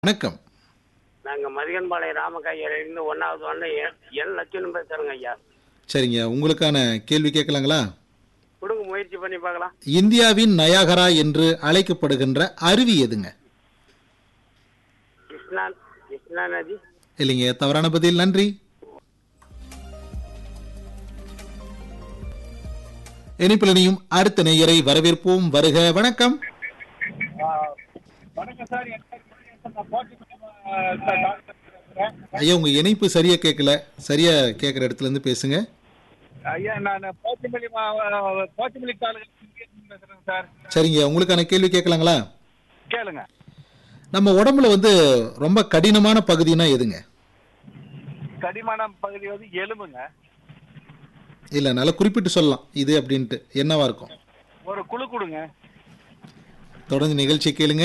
வணக்கம் நாங்க மதியன்பாளையம் ராமக்காயிலிருந்து ஒன்னாவது வந்து என் லட்சம் பேசுறேங்க ஐயா சரிங்க உங்களுக்கான கேள்வி கேட்கலாங்களா கொடுங்க முயற்சி பண்ணி பார்க்கலாம் இந்தியாவின் நயாகரா என்று அழைக்கப்படுகின்ற அருவி எதுங்க கிருஷ்ணா கிருஷ்ணா நதி இல்லைங்க தவறான பதில் நன்றி இனிப்பிலனையும் அடுத்த நேயரை வரவேற்போம் வருக வணக்கம் வணக்கம் சார் என் பேர் முருகேசன். நான் போட்டிக்குளம், சார், டாக்டர் பேசுறேன். ஐயா உங்க இணைப்பு சரியா கேட்கல சரியா கேட்குற இடத்துல இருந்து பேசுங்க ஐயா நான் போச்சமல்லி மா- போச்சமல்லி தாலுகா முருகேசன் பேசுறேன் சார் சரிங்க உங்களுக்கான கேள்வி கேட்கலாங்களா கேளுங்க நம்ம உடம்புல வந்து ரொம்ப கடினமான பகுதினா எதுங்க கடிமான பகுதி வந்து எலும்புங்க இல்ல நல்லா குறிப்பிட்டு சொல்லலாம் இது அப்படின்ட்டு என்னவா இருக்கும் ஒரு குழு கொடுங்க தொடர்ந்து நிகழ்ச்சி கேளுங்க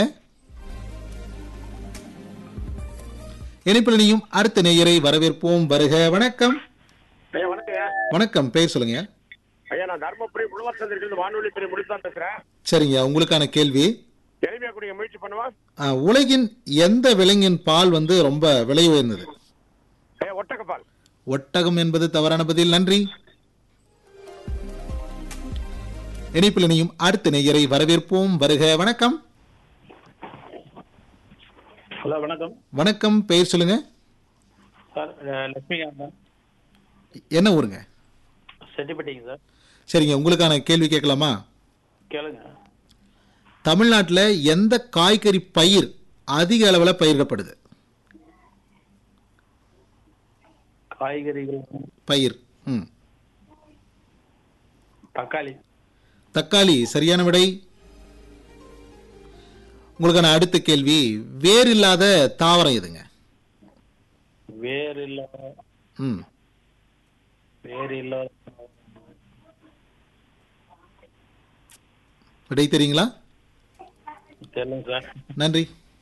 இணைப்பிலனையும் அடுத்த நேயரை வரவேற்போம் வருக வணக்கம் ஐயா வணக்கம் ஐயா. வணக்கம் பெயர் சொல்லுங்க ஐயா நான் தர்மபுரி புலவர் சந்திரிலிருந்து வானொலி பிரிவு முடித்தான் பேசுறேன் சரிங்க உங்களுக்கான கேள்வி எளிமையா கூடிய முயற்சி பண்ணுவா ஆ, உலகின் எந்த விலங்கின் பால் வந்து ரொம்ப விலை உயர்ந்தது ஐயா ஒட்டக்கப்பால் ஒட்டகம் என்பது தவறான பதில் நன்றி இணைப்பில் இணையும் அடுத்த நேயரை வரவேற்போம் வருக வணக்கம் ஹலோ வணக்கம் வணக்கம் பெயர் சொல்லுங்க சார் லட்சுமிகாந்தன் என்ன ஊருங்க செட்டிப்பட்டிங்க சார் சரிங்க உங்களுக்கான கேள்வி கேட்கலாமா கேளுங்க தமிழ்நாட்டில் எந்த காய்கறி பயிர் அதிக அளவில் பயிரிடப்படுது காய்கறிகள் பயிர் ம் தக்காளி தக்காளி சரியான விடை உங்களுக்கான அடுத்த கேள்வி வேர் இல்லாத தாவரம் எதுங்க வேர் இல்ல ம் வேர் இல்ல விடை தெரியுங்களா தெரியல சார் நன்றி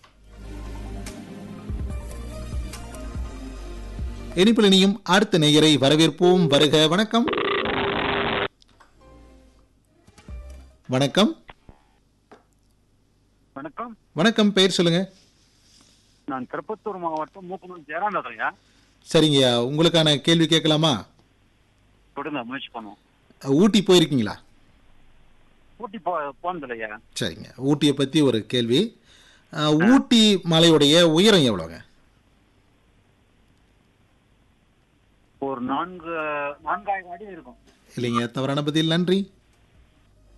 இனிப்பில் இனியும் அடுத்த நேயரை வரவேற்போம் வருக வணக்கம் வணக்கம் வணக்கம் வணக்கம் பெயர் சொல்லுங்க நான் திருப்பத்தூர் மாவட்டம் மூக்கனூர் ஜெயராந்தரையா சரிங்கய்யா உங்களுக்கான கேள்வி கேட்கலாமா கொடுங்க முயற்சி பண்ணுவோம் ஊட்டி போயிருக்கீங்களா ஊட்டி போ போனதில்லையா சரிங்க ஊட்டியை பற்றி ஒரு கேள்வி அஹ், ஊட்டி மலையுடைய உயரம் எவ்வளோங்க ஒரு நான்கு நான்காயிரம் அடி இருக்கும் இல்லைங்க தவறான பதில் நன்றி